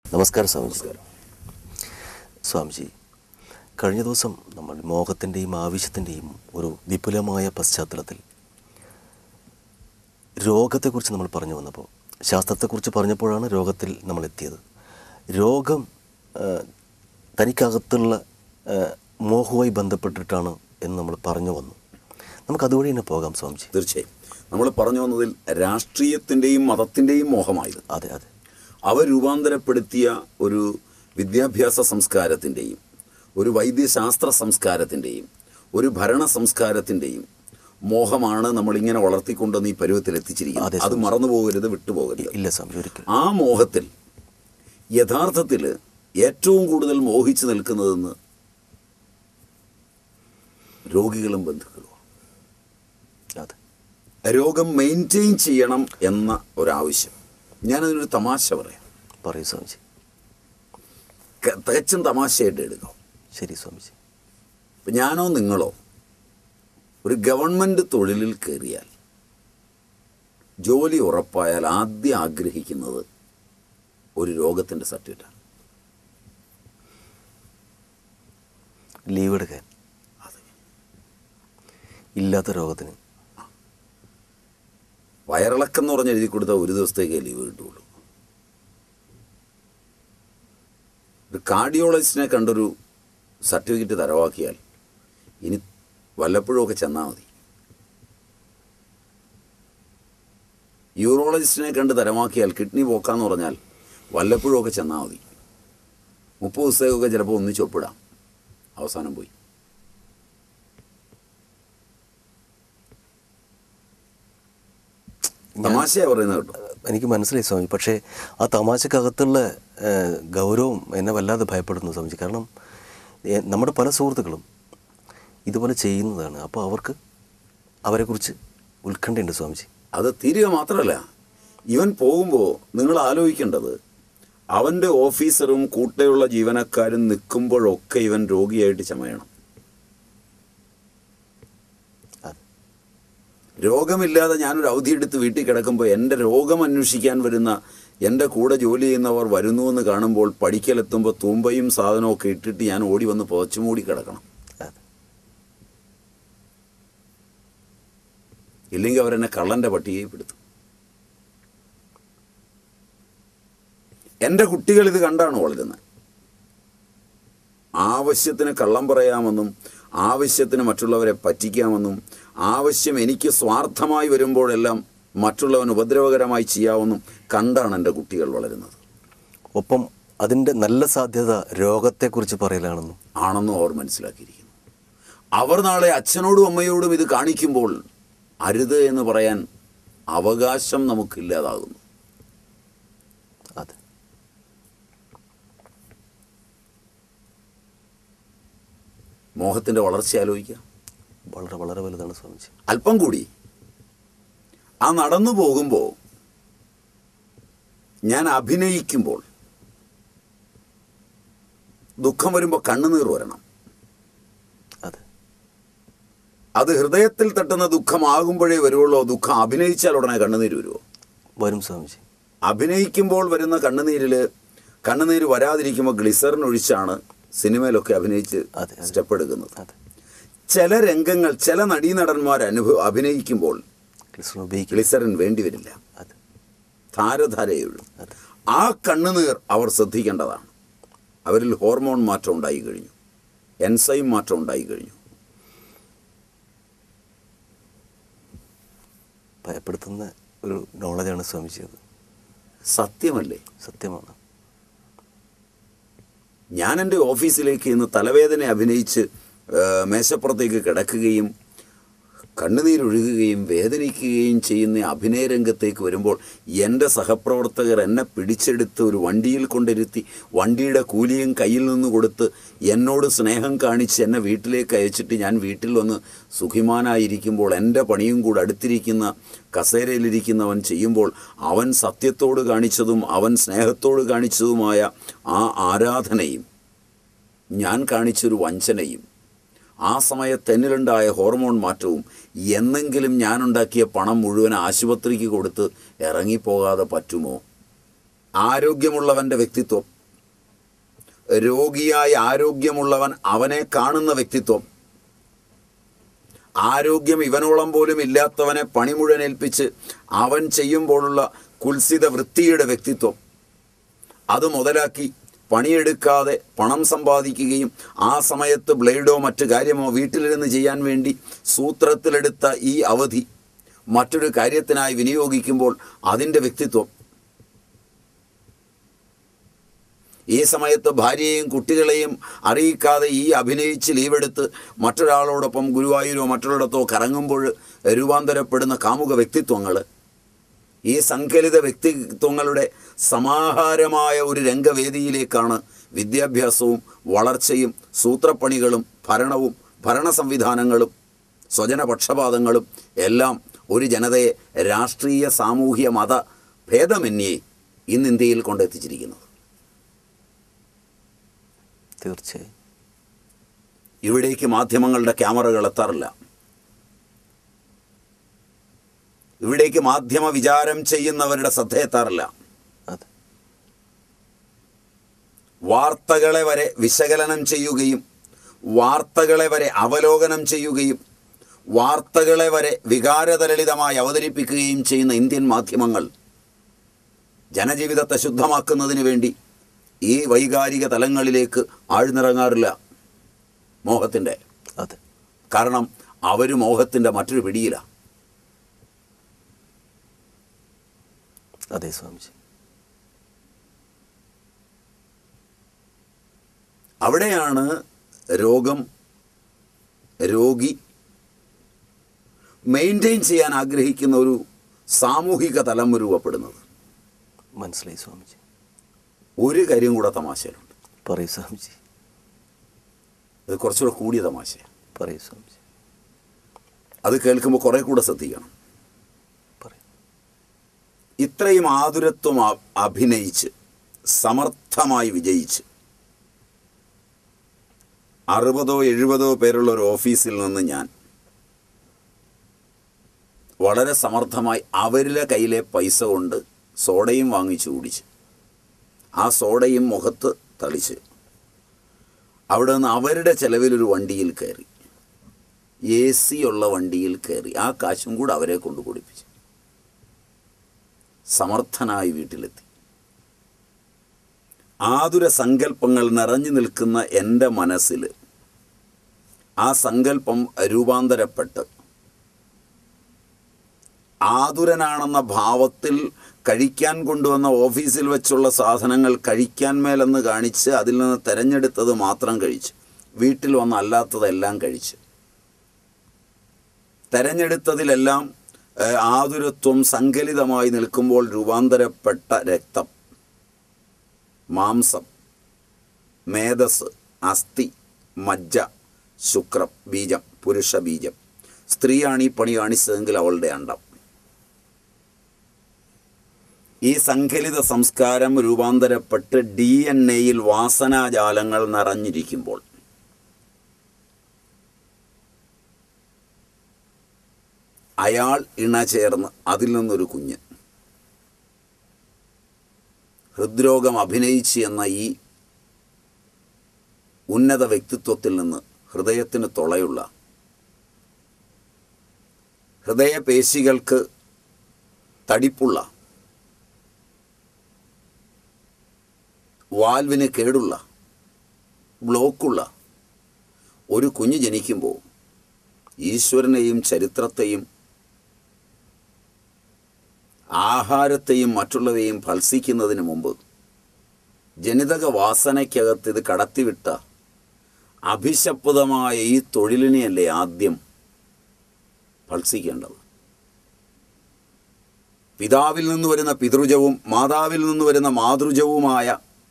നമസ്കാരം സ്വാമിജി സ്വാമിജി കഴിഞ്ഞ ദിവസം നമ്മൾ മോഹത്തിൻ്റെയും ആവശ്യത്തിൻ്റെയും ഒരു വിപുലമായ പശ്ചാത്തലത്തിൽ രോഗത്തെക്കുറിച്ച് നമ്മൾ പറഞ്ഞു വന്നപ്പോൾ ശാസ്ത്രത്തെക്കുറിച്ച് പറഞ്ഞപ്പോഴാണ് രോഗത്തിൽ നമ്മൾ എത്തിയത് രോഗം ആ, തനിക്കകത്തുള്ള ആ, മോഹവുമായി ബന്ധപ്പെട്ടിട്ടാണ് എന്ന് നമ്മൾ പറഞ്ഞു വന്നു നമുക്ക് അതുവഴി തന്നെ പോകാം സ്വാമിജി തീർച്ചയായും നമ്മൾ പറഞ്ഞു വന്നതിൽ രാഷ്ട്രീയത്തിൻ്റെയും മതത്തിൻ്റെയും മോഹമായത് അതെ അതെ അവ രൂപാന്തരപ്പെടുത്തിയ ഒരു വിദ്യാഭ്യാസ സംസ്കാരത്തിൻ്റെയും ഒരു വൈദ്യശാസ്ത്ര സംസ്കാരത്തിൻ്റെയും ഒരു ഭരണ സംസ്കാരത്തിൻ്റെയും മോഹമാണ് നമ്മളിങ്ങനെ വളർത്തിക്കൊണ്ടുവന്ന് ഈ പരുവത്തിൽ അതെ, എത്തിച്ചിരിക്കുന്നത് അത് മറന്നു പോകരുത് വിട്ടുപോകരുത് ഇല്ല സ്വാമിജി ഒരിക്കലും ആ മോഹത്തിൽ യഥാർത്ഥത്തിൽ ഏറ്റവും കൂടുതൽ മോഹിച്ചു നിൽക്കുന്നതെന്ന് രോഗികളും ബന്ധുക്കളുമാണ് അതെ രോഗം മെയിൻറ്റെയിൻ ചെയ്യണം എന്ന ഒരാവശ്യം ഞാനതിനൊരു തമാശ പറയാം പറയൂ സ്വാമിജി ക- തികച്ചും തമാശയായിട്ട് എടുക്കാം ശരി സ്വാമിജി ഇപ്പം ഞാനോ നിങ്ങളോ ഒരു ഗവൺമെൻറ് തൊഴിലിൽ കയറിയാൽ ജോലി ഉറപ്പായാൽ ആദ്യം ആഗ്രഹിക്കുന്നത് ഒരു രോഗത്തിൻ്റെ സർട്ടിഫിക്കറ്റാണ് ലീവ് എടുക്കാൻ ഇല്ലാത്ത രോഗത്തിന് വയറിളക്കം എന്ന് പറഞ്ഞ് എഴുതി കൊടുത്താൽ ഒരു ദിവസത്തേക്കേ ലീവ് കിട്ടുള്ളൂ ഒരു കാർഡിയോളജിസ്റ്റിനെ കണ്ടൊരു സർട്ടിഫിക്കറ്റ് തരവാക്കിയാൽ ഇനി വല്ലപ്പോഴും ഒക്കെ ചെന്നാൽ മതി യൂറോളജിസ്റ്റിനെ കണ്ട് തരമാക്കിയാൽ കിഡ്നി പോക്കാന്ന് പറഞ്ഞാൽ വല്ലപ്പോഴും ഒക്കെ ചെന്നാൽ മതി മുപ്പത് ദിവസത്തേക്കൊക്കെ ചിലപ്പോൾ ഒന്നിച്ച് ഒപ്പിടാം അവസാനം പോയി തമാശയാണ് പറയുന്നത് കേട്ടോ എനിക്ക് മനസ്സിലായി സ്വാമി പക്ഷേ ആ തമാശക്കകത്തുള്ള ഏഹ്, ഗൗരവം എന്നെ വല്ലാതെ ഭയപ്പെടുന്നു സ്വാമിജി കാരണം ഏഹ്, നമ്മുടെ പല സുഹൃത്തുക്കളും ഇതുപോലെ ചെയ്യുന്നതാണ് അപ്പോൾ അവർക്ക് അവരെക്കുറിച്ച് ഉത്കണ്ഠയുണ്ട് സ്വാമിജി അത് തീരുക മാത്രമല്ല ഇവൻ പോകുമ്പോൾ നിങ്ങൾ ആലോചിക്കേണ്ടത് അവൻ്റെ ഓഫീസറും കൂടെയുള്ള ജീവനക്കാരും നിൽക്കുമ്പോഴൊക്കെ ഇവൻ രോഗിയായിട്ട് ചമയണം അതെ രോഗമില്ലാതെ ഞാനൊരു അവധി എടുത്ത് വീട്ടിൽ കിടക്കുമ്പോൾ എൻ്റെ രോഗം അന്വേഷിക്കാൻ വരുന്ന എൻ്റെ കൂടെ ജോലി ചെയ്യുന്നവർ വരുന്നു എന്ന് കാണുമ്പോൾ പഠിക്കലെത്തുമ്പോൾ തൂമ്പയും സാധനവും ഒക്കെ ഇട്ടിട്ട് ഞാൻ ഓടി വന്ന് പുതച്ചു മൂടി കിടക്കണം അതെ ഇല്ലെങ്കിൽ അവരെന്നെ കള്ളൻ്റെ പട്ടികയിൽ പെടുത്തും എൻ്റെ കുട്ടികൾ ഇത് കണ്ടാണ് വളരുന്നത് ആവശ്യത്തിന് കള്ളം പറയാമെന്നും ആവശ്യത്തിന് മറ്റുള്ളവരെ പറ്റിക്കാമെന്നും ആവശ്യം എനിക്ക് സ്വാർത്ഥമായി വരുമ്പോഴെല്ലാം മറ്റുള്ളവൻ ഉപദ്രവകരമായി ചെയ്യാമെന്നും കണ്ടാണ് എൻ്റെ കുട്ടികൾ വളരുന്നത് ഒപ്പം അതിൻ്റെ നല്ല സാധ്യത രോഗത്തെക്കുറിച്ച് പറയലാണെന്നും ആണെന്നും അവർ മനസ്സിലാക്കിയിരിക്കുന്നു അവർ നാളെ അച്ഛനോടും അമ്മയോടും ഇത് കാണിക്കുമ്പോൾ അരുത് എന്ന് പറയാൻ അവകാശം നമുക്കില്ലാതാകുന്നു അതെ മോഹത്തിൻ്റെ വളർച്ച ആലോചിക്കുക വളരെ വളരെ വലുതാണ് സ്വാമിജി അല്പം കൂടി ആ നടന്നു പോകുമ്പോൾ ഞാൻ അഭിനയിക്കുമ്പോൾ ദുഃഖം വരുമ്പോൾ കണ്ണുനീർ വരണം അതെ അത് ഹൃദയത്തിൽ തട്ടുന്ന ദുഃഖമാകുമ്പോഴേ വരുവുള്ളൂ ദുഃഖം അഭിനയിച്ചാൽ ഉടനെ കണ്ണുനീര് വരുമോ വരും സ്വാമിജി അഭിനയിക്കുമ്പോൾ വരുന്ന കണ്ണുനീരിൽ കണ്ണുനീര് വരാതിരിക്കുമ്പോൾ ഗ്ലിസറിൻ ഒഴിച്ചാണ് സിനിമയിലൊക്കെ അഭിനയിച്ച് അതെ, അതെ. സ്റ്റെപ്പ് എടുക്കുന്നത് അതെ ചില രംഗങ്ങൾ ചില നടീനടന്മാർ അനുഭവ അഭിനയിക്കുമ്പോൾ ഗ്ലിസറിൻ ഉപയോഗിക്കില്ല ഗ്ലിസറിൻ വേണ്ടിവരില്ല അതെ ധാരധാരയുള്ളൂ അതെ ആ കണ്ണുനീർ അവർ ശ്രദ്ധിക്കേണ്ടതാണ് അവരിൽ ഹോർമോൺ മാറ്റം ഉണ്ടായി കഴിഞ്ഞു എൻസൈം മാറ്റം ഉണ്ടായി കഴിഞ്ഞു ഭയപ്പെടുത്തുന്ന ഒരു നോളജാണ് സ്വാമിജി അത് സത്യമല്ലേ സത്യമാണ് ഞാൻ എൻ്റെ ഓഫീസിലേക്ക് ഇന്ന് തലവേദന അഭിനയിച്ച് ആ, മേശപ്പുറത്തേക്ക് കിടക്കുകയും കണ്ണുനീരൊഴുകുകയും വേദനിക്കുകയും ചെയ്യുന്ന അഭിനയ രംഗത്തേക്ക് വരുമ്പോൾ എൻ്റെ സഹപ്രവർത്തകർ എന്നെ പിടിച്ചെടുത്ത് ഒരു വണ്ടിയിൽ കൊണ്ടിരുത്തി വണ്ടിയുടെ കൂലിയും കയ്യിൽ നിന്ന് കൊടുത്ത് എന്നോട് സ്നേഹം കാണിച്ച് എന്നെ വീട്ടിലേക്ക് അയച്ചിട്ട് ഞാൻ വീട്ടിൽ വന്ന് സുഖിമാനായിരിക്കുമ്പോൾ എൻ്റെ പണിയും കൂടെ അടുത്തിരിക്കുന്ന കസേരയിലിരിക്കുന്നവൻ ചെയ്യുമ്പോൾ അവൻ സത്യത്തോട് കാണിച്ചതും അവൻ സ്നേഹത്തോട് കാണിച്ചതുമായ ആ ആരാധനയും ഞാൻ കാണിച്ചൊരു വഞ്ചനയും ആ സമയത്ത് എന്നിലുണ്ടായ ഹോർമോൺ മാറ്റവും എന്നെങ്കിലും ഞാനുണ്ടാക്കിയ പണം മുഴുവൻ ആശുപത്രിക്ക് കൊടുത്ത് ഇറങ്ങിപ്പോകാതെ പറ്റുമോ ആരോഗ്യമുള്ളവൻ്റെ വ്യക്തിത്വം രോഗിയായി ആരോഗ്യമുള്ളവൻ അവനെ കാണുന്ന വ്യക്തിത്വം ആരോഗ്യം ഇവനോളം പോലും ഇല്ലാത്തവനെ പണി മുഴുവൻ ഏൽപ്പിച്ച് അവൻ ചെയ്യുമ്പോഴുള്ള കുൽസിത വൃത്തിയുടെ വ്യക്തിത്വം അത് മുതലാക്കി പണിയെടുക്കാതെ പണം സമ്പാദിക്കുകയും ആ സമയത്ത് ബ്ലേഡോ മറ്റു കാര്യമോ വീട്ടിലിരുന്ന് ചെയ്യാൻ വേണ്ടി സൂത്രത്തിലെടുത്ത ഈ അവധി മറ്റൊരു കാര്യത്തിനായി വിനിയോഗിക്കുമ്പോൾ അതിൻ്റെ വ്യക്തിത്വം ഈ സമയത്ത് ഭാര്യയെയും കുട്ടികളെയും അറിയിക്കാതെ ഈ അഭിനയിച്ച് ലീവെടുത്ത് മറ്റൊരാളോടൊപ്പം ഗുരുവായൂരോ മറ്റൊരിടത്തോ കറങ്ങുമ്പോൾ രൂപാന്തരപ്പെടുന്ന കാമുക വ്യക്തിത്വങ്ങൾ ഈ സങ്കലിത വ്യക്തിത്വങ്ങളുടെ സമാഹാരമായ ഒരു രംഗവേദിയിലേക്കാണ് വിദ്യാഭ്യാസവും വളർച്ചയും സൂത്രപ്പണികളും ഭരണവും ഭരണ സംവിധാനങ്ങളും സ്വജനപക്ഷപാതങ്ങളും എല്ലാം ഒരു ജനതയെ രാഷ്ട്രീയ സാമൂഹ്യ മത ഭേദമന്യേ ഇന്ന് ഇന്ത്യയിൽ കൊണ്ടെത്തിച്ചിരിക്കുന്നത് തീർച്ചയായും ഇവിടേക്ക് മാധ്യമങ്ങളുടെ ക്യാമറകൾ എത്താറില്ല ഇവിടേക്ക് മാധ്യമ വിചാരം ചെയ്യുന്നവരുടെ ശ്രദ്ധ എത്താറില്ല അതെ വാർത്തകളെ വരെ വിശകലനം ചെയ്യുകയും വാർത്തകളെ വരെ അവലോകനം ചെയ്യുകയും വാർത്തകളെ വരെ വികാരതരളിതമായി അവതരിപ്പിക്കുകയും ചെയ്യുന്ന ഇന്ത്യൻ മാധ്യമങ്ങൾ ജനജീവിതത്തെ ശുദ്ധമാക്കുന്നതിന് വേണ്ടി ഈ വൈകാരിക തലങ്ങളിലേക്ക് ആഴ്ന്നിറങ്ങാറില്ല മോഹത്തിൻ്റെ അതെ കാരണം അവർ മോഹത്തിൻ്റെ മറ്റൊരു പിടിയിലാണ് അതെ സ്വാമിജി അവിടെയാണ് രോഗം രോഗി മെയിൻറ്റെയിൻ ചെയ്യാൻ ആഗ്രഹിക്കുന്ന ഒരു സാമൂഹിക തലം രൂപപ്പെടുന്നത് മനസ്സിലായി സ്വാമിജി ഒരു കാര്യം കൂടെ തമാശയിലുണ്ട് പറയൂ സ്വാമിജി അത് കുറച്ചുകൂടെ കൂടിയ തമാശയാണ് പറയൂ സ്വാമിജി അത് കേൾക്കുമ്പോൾ കുറേ കൂടെ ശ്രദ്ധിക്കണം പറയൂ ഇത്രയും ആതുരത്വം അ- അഭിനയിച്ച് സമർത്ഥമായി വിജയിച്ച് അറുപതോ എഴുപതോ പേരുള്ള ഒരു ഓഫീസിൽ നിന്ന് ഞാൻ വളരെ സമർത്ഥമായി അവരുടെ കയ്യിലെ പൈസ കൊണ്ട് സോഡയും വാങ്ങിച്ചു കുടിച്ച് ആ സോഡയും മുഖത്ത് തളിച്ച് അവിടെ നിന്ന് അവരുടെ ചെലവിലൊരു വണ്ടിയിൽ കയറി എ സി ഉള്ള വണ്ടിയിൽ കയറി ആ കാശും കൂടെ അവരെ കൊണ്ട് കുടിപ്പിച്ചു സമർത്ഥനായി വീട്ടിലെത്തി ആതുര സങ്കല്പങ്ങൾ നിറഞ്ഞു നിൽക്കുന്ന എൻ്റെ മനസ്സിൽ ആ സങ്കല്പം രൂപാന്തരപ്പെട്ട് ആതുരനാണെന്ന ഭാവത്തിൽ കഴിക്കാൻ കൊണ്ടുവന്ന ഓഫീസിൽ വെച്ചുള്ള സാധനങ്ങൾ കഴിക്കാൻ മേലെന്ന് കാണിച്ച് അതിൽ നിന്ന് തിരഞ്ഞെടുത്തത് മാത്രം കഴിച്ച് വീട്ടിൽ വന്ന് അല്ലാത്തതെല്ലാം കഴിച്ച് തെരഞ്ഞെടുത്തതിലെല്ലാം ഏഹ്, ആതുരത്വം സങ്കലിതമായി നിൽക്കുമ്പോൾ രൂപാന്തരപ്പെട്ട രക്തം മാംസം മേധസ് അസ്ഥി മജ്ജ ശുക്രം ബീജം പുരുഷ ബീജം സ്ത്രീയാണ് ഈ പണി കാണിച്ചതെങ്കിൽ അവളുടെ അണ്ടം ഈ സങ്കലിത സംസ്കാരം രൂപാന്തരപ്പെട്ട് ഡി എൻ എയിൽ വാസനാജാലങ്ങൾ നിറഞ്ഞിരിക്കുമ്പോൾ അയാൾ ഇണ ചേർന്ന് അതിൽ നിന്നൊരു കുഞ്ഞ് ഹൃദ്രോഗം അഭിനയിച്ച് എന്ന ഈ ഉന്നത വ്യക്തിത്വത്തിൽ നിന്ന് ഹൃദയത്തിന് തുളയുള്ള ഹൃദയപേശികൾക്ക് തടിപ്പുള്ള വാൽവിന് കേടുള്ള ബ്ലോക്കുള്ള ഒരു കുഞ്ഞ് ജനിക്കുമ്പോൾ ഈശ്വരനെയും ചരിത്രത്തെയും ആഹാരത്തെയും മറ്റുള്ളവയും ഭത്സിക്കുന്നതിന് മുമ്പ് ജനിതക വാസനയ്ക്കകത്ത് ഇത് കടത്തിവിട്ട അഭിശപ്തമായ ഈ തൊഴിലിനെയല്ലേ ആദ്യം ഭത്സിക്കേണ്ടത് പിതാവിൽ നിന്ന് വരുന്ന പിതൃജവും മാതാവിൽ നിന്ന് വരുന്ന മാതൃജവുമായ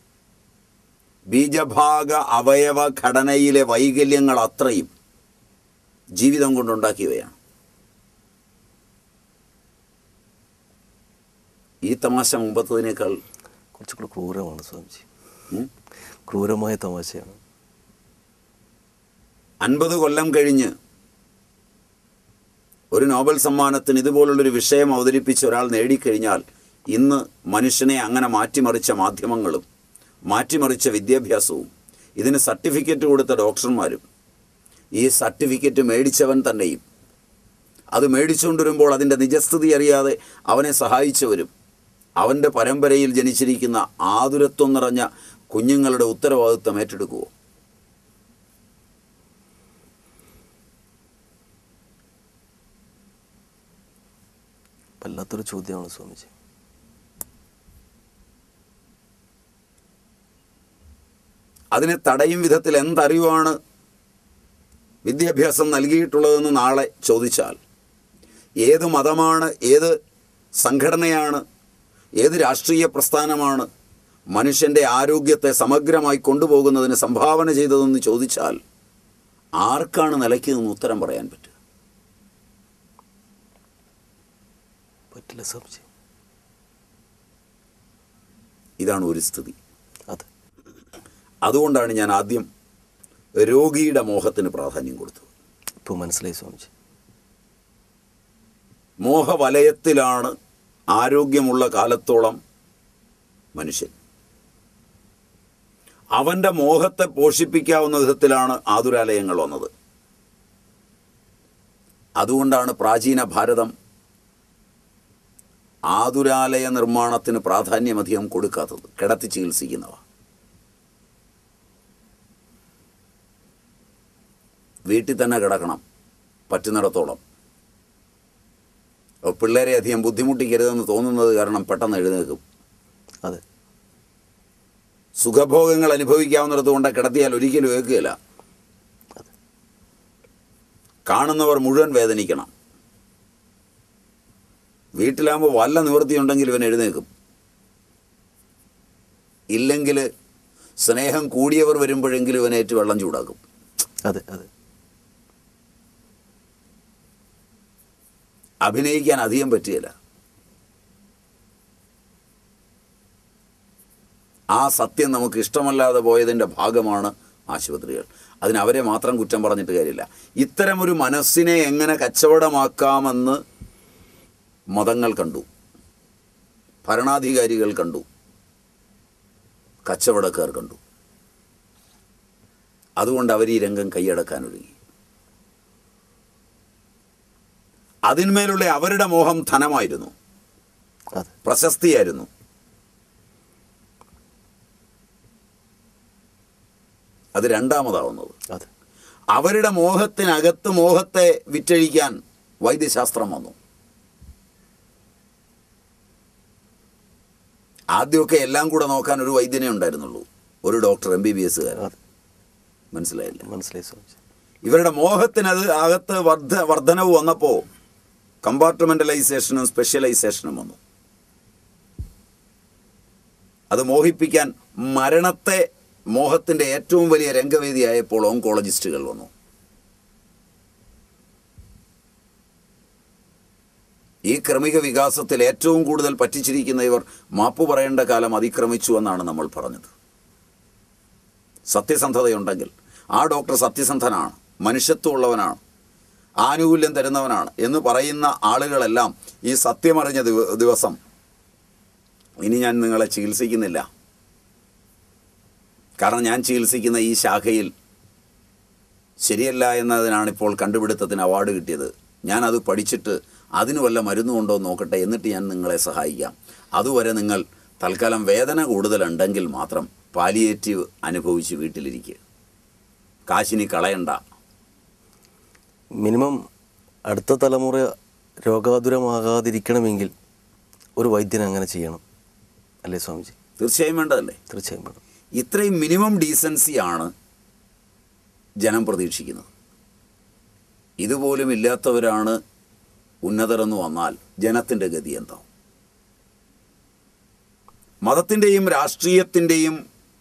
ബീജഭാഗ അവയവ ഘടനയിലെ വൈകല്യങ്ങൾ അത്രയും ജീവിതം കൊണ്ടുണ്ടാക്കിയവയാണ് ഈ തമാശ മുമ്പത്തതിനേക്കാൾ കുറച്ചുകൂടെ ക്രൂരമാണ് സ്വാമിജി ഉം, ക്രൂരമായ തമാശയാണ് അൻപത് കൊല്ലം കഴിഞ്ഞ് ഒരു നോബൽ സമ്മാനത്തിന് ഇതുപോലുള്ളൊരു വിഷയം അവതരിപ്പിച്ച് ഒരാൾ നേടിക്കഴിഞ്ഞാൽ ഇന്ന് മനുഷ്യനെ അങ്ങനെ മാറ്റിമറിച്ച മാധ്യമങ്ങളും മാറ്റിമറിച്ച വിദ്യാഭ്യാസവും ഇതിന് സർട്ടിഫിക്കറ്റ് കൊടുത്ത ഡോക്ടർമാരും ഈ സർട്ടിഫിക്കറ്റ് മേടിച്ചവൻ തന്നെയും അത് മേടിച്ചുകൊണ്ടിരുമ്പോൾ അതിൻ്റെ നിജസ്ഥിതി അറിയാതെ അവനെ സഹായിച്ചവരും അവൻ്റെ പരമ്പരയിൽ ജനിച്ചിരിക്കുന്ന ആതുരത്വം നിറഞ്ഞ കുഞ്ഞുങ്ങളുടെ ഉത്തരവാദിത്വം ഏറ്റെടുക്കുമോ വല്ലാത്തൊരു ചോദ്യമാണ് സ്വാമിജി അതിനെ തടയും വിധത്തിൽ എന്തറിവാണ് വിദ്യാഭ്യാസം നൽകിയിട്ടുള്ളതെന്ന് നാളെ ചോദിച്ചാൽ ഏത് മതമാണ് ഏത് സംഘടനയാണ് ഏത് രാഷ്ട്രീയ പ്രസ്ഥാനമാണ് മനുഷ്യൻ്റെ ആരോഗ്യത്തെ സമഗ്രമായി കൊണ്ടുപോകുന്നതിന് സംഭാവന ചെയ്തതെന്ന് ചോദിച്ചാൽ ആർക്കാണ് നിലയ്ക്കുന്നതെന്ന് ഉത്തരം പറയാൻ പറ്റുക പറ്റില്ല സ്വാമിജി ഇതാണ് ഒരു സ്ഥിതി അതെ അതുകൊണ്ടാണ് ഞാൻ ആദ്യം രോഗിയുടെ മോഹത്തിന് പ്രാധാന്യം കൊടുത്തത് ഇപ്പോൾ മനസ്സിലായി സ്വാമിജി മോഹവലയത്തിലാണ് ആരോഗ്യമുള്ള കാലത്തോളം മനുഷ്യൻ അവൻ്റെ മോഹത്തെ പോഷിപ്പിക്കാവുന്ന വിധത്തിലാണ് ആതുരാലയങ്ങൾ വന്നത് അതുകൊണ്ടാണ് പ്രാചീന ഭാരതം ആതുരാലയ നിർമ്മാണത്തിന് പ്രാധാന്യമധികം കൊടുക്കാത്തത് കിടത്തി ചികിത്സിക്കുന്നവ വീട്ടിൽ തന്നെ കിടക്കണം പറ്റുന്നിടത്തോളം അപ്പോൾ പിള്ളേരെ അധികം ബുദ്ധിമുട്ടിക്കരുതെന്ന് തോന്നുന്നത് കാരണം പെട്ടെന്ന് എഴുന്നേൽക്കും അതെ സുഖഭോഗങ്ങൾ അനുഭവിക്കാവുന്നിടത്ത് കൊണ്ട് കിടത്തിയാൽ ഒരിക്കലും ഏൽക്കുകയില്ല അതെ കാണുന്നവർ മുഴുവൻ വേദനിക്കണം വീട്ടിലാകുമ്പോൾ വല്ല നിവൃത്തിയുണ്ടെങ്കിൽ ഇവൻ എഴുന്നേൽക്കും ഇല്ലെങ്കിൽ സ്നേഹം കൂടിയവർ വരുമ്പോഴെങ്കിലും ഇവനേറ്റ് വെള്ളം ചൂടാക്കും അതെ അതെ അഭിനയിക്കാൻ അധികം പറ്റുകയില്ല ആ സത്യം നമുക്ക് ഇഷ്ടമല്ലാതെ പോയതിൻ്റെ ഭാഗമാണ് ആശുപത്രികൾ അതിന് അവരെ മാത്രം കുറ്റം പറഞ്ഞിട്ട് കാര്യമില്ല ഇത്തരമൊരു മനസ്സിനെ എങ്ങനെ കച്ചവടമാക്കാമെന്ന് മതങ്ങൾ കണ്ടു ഭരണാധികാരികൾ കണ്ടു കച്ചവടക്കാർ കണ്ടു അതുകൊണ്ട് അവർ ഈ രംഗം കൈയടക്കാൻ ഒരുങ്ങി അതിന്മേലുള്ള അവരുടെ മോഹം ധനമായിരുന്നു അതെ പ്രശസ്തിയായിരുന്നു അത് രണ്ടാമതാവുന്നത് അതെ അവരുടെ മോഹത്തിനകത്ത് മോഹത്തെ വിറ്റഴിക്കാൻ വൈദ്യശാസ്ത്രം വന്നു ആദ്യമൊക്കെ എല്ലാം കൂടെ നോക്കാൻ ഒരു വൈദ്യനെ ഉണ്ടായിരുന്നുള്ളൂ ഒരു ഡോക്ടർ എം ബി ബി എസ്സുകാരൻ അതെ മനസ്സിലായില്ല മനസ്സിലായി സ്വാമിജി ഇവരുടെ മോഹത്തിനത് അകത്ത് വർദ്ധ വർധനവ് വന്നപ്പോൾ കമ്പാർട്ട്മെൻ്റലൈസേഷനും സ്പെഷ്യലൈസേഷനും വന്നു അത് മോഹിപ്പിക്കാൻ മരണത്തെ മോഹത്തിൻ്റെ ഏറ്റവും വലിയ രംഗവേദിയായപ്പോൾ ഓങ്കോളജിസ്റ്റുകൾ വന്നു ഈ ക്രമിക വികാസത്തിൽ ഏറ്റവും കൂടുതൽ പറ്റിച്ചിരിക്കുന്ന ഇവർ മാപ്പു പറയേണ്ട കാലം അതിക്രമിച്ചു എന്നാണ് നമ്മൾ പറഞ്ഞത് സത്യസന്ധതയുണ്ടെങ്കിൽ ആ ഡോക്ടർ സത്യസന്ധനാണ് മനുഷ്യത്വമുള്ളവനാണ് ആനുകൂല്യം തരുന്നവനാണ് എന്ന് പറയുന്ന ആളുകളെല്ലാം ഈ സത്യമറിഞ്ഞ ദിവ- ദിവസം ഇനി ഞാൻ നിങ്ങളെ ചികിത്സിക്കുന്നില്ല കാരണം ഞാൻ ചികിത്സിക്കുന്ന ഈ ശാഖയിൽ ശരിയല്ല എന്നതിനാണ് ഇപ്പോൾ കണ്ടുപിടുത്തത്തിന് അവാർഡ് കിട്ടിയത് ഞാനത് പഠിച്ചിട്ട് അതിന് വല്ല മരുന്നുണ്ടോ എന്ന് നോക്കട്ടെ എന്നിട്ട് ഞാൻ നിങ്ങളെ സഹായിക്കാം അതുവരെ നിങ്ങൾ തൽക്കാലം വേദന കൂടുതലുണ്ടെങ്കിൽ മാത്രം പാലിയേറ്റീവ് അനുഭവിച്ച് വീട്ടിലിരിക്കുക കാശിനി കളയണ്ട മിനിമം അടുത്ത തലമുറ രോഗാതുരമാകാതിരിക്കണമെങ്കിൽ ഒരു വൈദ്യൻ അങ്ങനെ ചെയ്യണം അല്ലേ സ്വാമിജി തീർച്ചയായും വേണ്ടതല്ലേ തീർച്ചയായും വേണം ഇത്രയും മിനിമം ഡീസൻസിയാണ് ജനം പ്രതീക്ഷിക്കുന്നത് ഇതുപോലും ഇല്ലാത്തവരാണ് ഉന്നതരെന്ന് വന്നാൽ ജനത്തിൻ്റെ ഗതി എന്താവും മതത്തിൻ്റെയും രാഷ്ട്രീയത്തിൻ്റെയും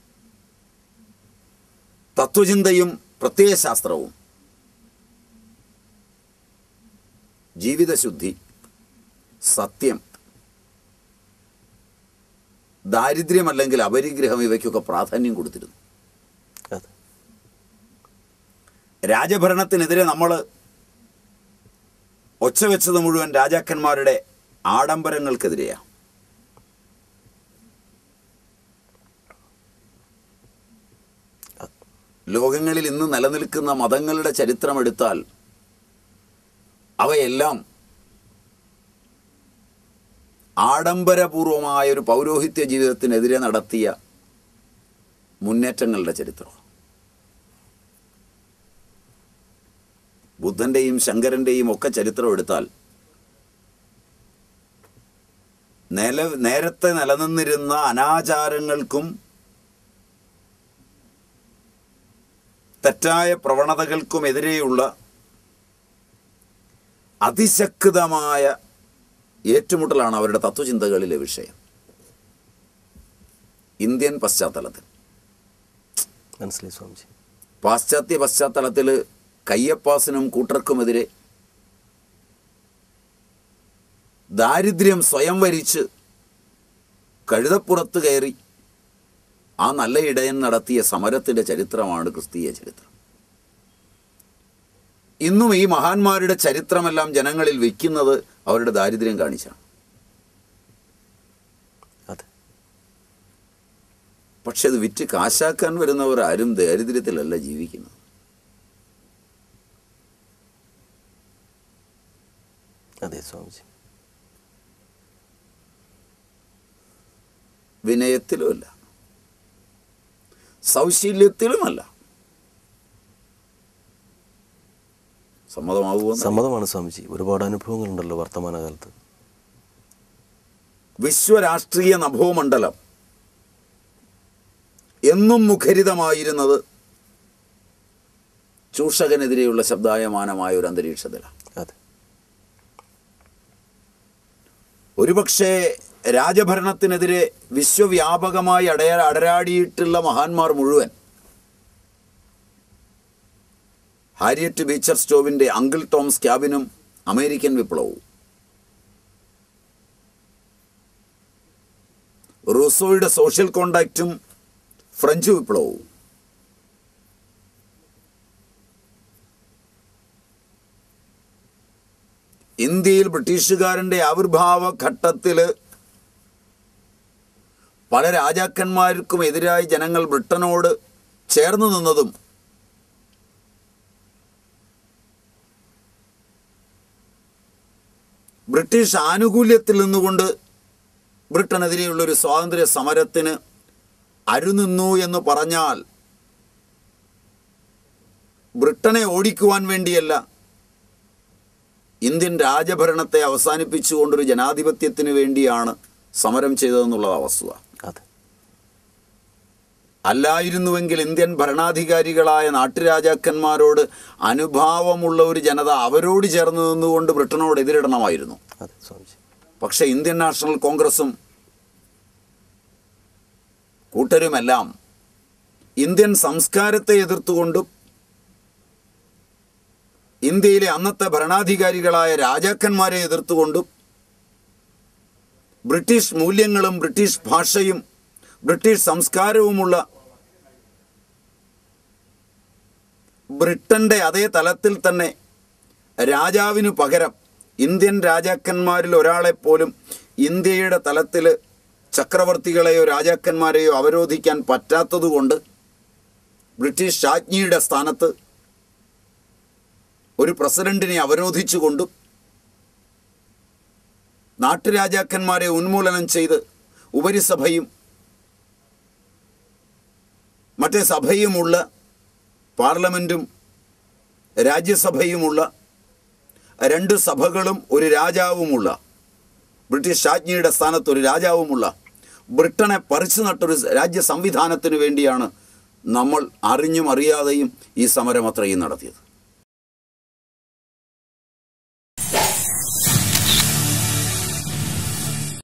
തത്വചിന്തയും പ്രത്യയശാസ്ത്രവും ജീവിതശുദ്ധി സത്യം ദാരിദ്ര്യമല്ലെങ്കിൽ അപരിഗ്രഹം ഇവയ്ക്കൊക്കെ പ്രാധാന്യം കൊടുത്തിരുന്നു അതെ രാജഭരണത്തിനെതിരെ നമ്മൾ ഒച്ച വെച്ചത് മുഴുവൻ രാജാക്കന്മാരുടെ ആഡംബരങ്ങൾക്കെതിരെയാണ് ലോകങ്ങളിൽ ഇന്ന് നിലനിൽക്കുന്ന മതങ്ങളുടെ ചരിത്രമെടുത്താൽ അവയെല്ലാം ആഡംബരപൂർവമായ ഒരു പൗരോഹിത്യ ജീവിതത്തിനെതിരെ നടത്തിയ മുന്നേറ്റങ്ങളുടെ ചരിത്രമാണ് ബുദ്ധൻ്റെയും ശങ്കരൻ്റെയും ഒക്കെ ചരിത്രം എടുത്താൽ നില നേരത്തെ നിലനിന്നിരുന്ന അനാചാരങ്ങൾക്കും തെറ്റായ പ്രവണതകൾക്കുമെതിരെയുള്ള അതിശക്തമായ ഏറ്റുമുട്ടലാണ് അവരുടെ തത്വചിന്തകളിലെ വിഷയം ഇന്ത്യൻ പശ്ചാത്തലത്തിൽ മനസ്സിലായി സ്വാമിജി പാശ്ചാത്യ പശ്ചാത്തലത്തിൽ കയ്യപ്പാസിനും കൂട്ടർക്കുമെതിരെ ദാരിദ്ര്യം സ്വയം വരിച്ച് കഴുതപ്പുറത്ത് കയറി ആ നല്ല ഇടയൻ നടത്തിയ സമരത്തിൻ്റെ ചരിത്രമാണ് ക്രിസ്തീയ ചരിത്രം ഇന്നും ഈ മഹാന്മാരുടെ ചരിത്രമെല്ലാം ജനങ്ങളിൽ വയ്ക്കുന്നത് അവരുടെ ദാരിദ്ര്യം കാണിച്ചാണ് അതെ പക്ഷെ അത് വിറ്റ് കാശാക്കാൻ വരുന്നവർ ആരും ദാരിദ്ര്യത്തിലല്ല ജീവിക്കുന്നത് അതെ സ്വാമിജി വിനയത്തിലുമല്ല സൗശീല്യത്തിലുമല്ല സമ്മതമാവുമോ സമ്മതമാണ് സ്വാമിജി ഒരുപാട് അനുഭവങ്ങളുണ്ടല്ലോ വർത്തമാനകാലത്ത് വിശ്വരാഷ്ട്രീയ നഭോമണ്ഡലം എന്നും മുഖരിതമായിരുന്നത് ചൂഷകനെതിരെയുള്ള ശബ്ദായമാനമായ ഒരു അന്തരീക്ഷത്തിലാണ് അതെ ഒരുപക്ഷെ രാജഭരണത്തിനെതിരെ വിശ്വവ്യാപകമായി അടയ അടരാടിയിട്ടുള്ള മഹാന്മാർ മുഴുവൻ ഹാരിയറ്റ് ബീച്ചർ സ്റ്റോവിൻ്റെ അങ്കിൾ ടോംസ് ക്യാബിനും അമേരിക്കൻ വിപ്ലവവും റൂസോയുടെ സോഷ്യൽ കോണ്ടാക്റ്റും ഫ്രഞ്ച് വിപ്ലവവും ഇന്ത്യയിൽ ബ്രിട്ടീഷുകാരൻ്റെ ആവിർഭാവ ഘട്ടത്തിൽ പല രാജാക്കന്മാർക്കും എതിരായി ജനങ്ങൾ ബ്രിട്ടനോട് ചേർന്ന് നിന്നതും ബ്രിട്ടീഷ് ആനുകൂല്യത്തിൽ നിന്നുകൊണ്ട് ബ്രിട്ടനെതിരെയുള്ള ഒരു സ്വാതന്ത്ര്യ സമരത്തിന് അരുനിന്നു എന്ന് പറഞ്ഞാൽ ബ്രിട്ടനെ ഓടിക്കുവാൻ വേണ്ടിയല്ല ഇന്ത്യൻ രാജഭരണത്തെ അവസാനിപ്പിച്ചുകൊണ്ടൊരു ജനാധിപത്യത്തിന് വേണ്ടിയാണ് സമരം ചെയ്തതെന്നുള്ളത് വസ്തുത അതെ അല്ലായിരുന്നുവെങ്കിൽ ഇന്ത്യൻ ഭരണാധികാരികളായ നാട്ടുരാജാക്കന്മാരോട് അനുഭാവമുള്ള ഒരു ജനത അവരോട് ചേർന്ന് നിന്നുകൊണ്ട് ബ്രിട്ടനോട് എതിരിടണമായിരുന്നു അതെ സ്വാമിജി പക്ഷേ ഇന്ത്യൻ നാഷണൽ കോൺഗ്രസും കൂട്ടരുമെല്ലാം ഇന്ത്യൻ സംസ്കാരത്തെ എതിർത്തുകൊണ്ടും ഇന്ത്യയിലെ അന്നത്തെ ഭരണാധികാരികളായ രാജാക്കന്മാരെ എതിർത്തുകൊണ്ടും ബ്രിട്ടീഷ് മൂല്യങ്ങളും ബ്രിട്ടീഷ് ഭാഷയും ബ്രിട്ടീഷ് സംസ്കാരവുമുള്ള ബ്രിട്ടന്റെ അതേ തലത്തിൽ തന്നെ രാജാവിനു പകരം ഇന്ത്യൻ രാജാക്കന്മാരിൽ ഒരാളെപ്പോലും ഇന്ത്യയുടെ തലത്തിൽ ചക്രവർത്തികളെയോ രാജാക്കന്മാരെയോ അവരോധിക്കാൻ പറ്റാത്തതുകൊണ്ട് ബ്രിട്ടീഷ് രാജ്ഞിയുടെ സ്ഥാനത്ത് ഒരു പ്രസിഡന്റിനെ അവരോധിച്ചുകൊണ്ടും നാട്ടുരാജാക്കന്മാരെ ഉന്മൂലനം ചെയ്ത് ഉപരിസഭയും മറ്റേ സഭയുമുള്ള പാർലമെൻറ്റും രാജ്യസഭയുമുള്ള രണ്ട് സഭകളും ഒരു രാജാവുമുള്ള ബ്രിട്ടീഷ് രാജ്ഞിയുടെ സ്ഥാനത്ത് ഒരു രാജാവുമുള്ള ബ്രിട്ടനെ പറിച്ചു നട്ടൊരു രാജ്യ സംവിധാനത്തിന് വേണ്ടിയാണ് നമ്മൾ അറിഞ്ഞും അറിയാതെയും ഈ സമരം അത്രയും നടത്തിയത്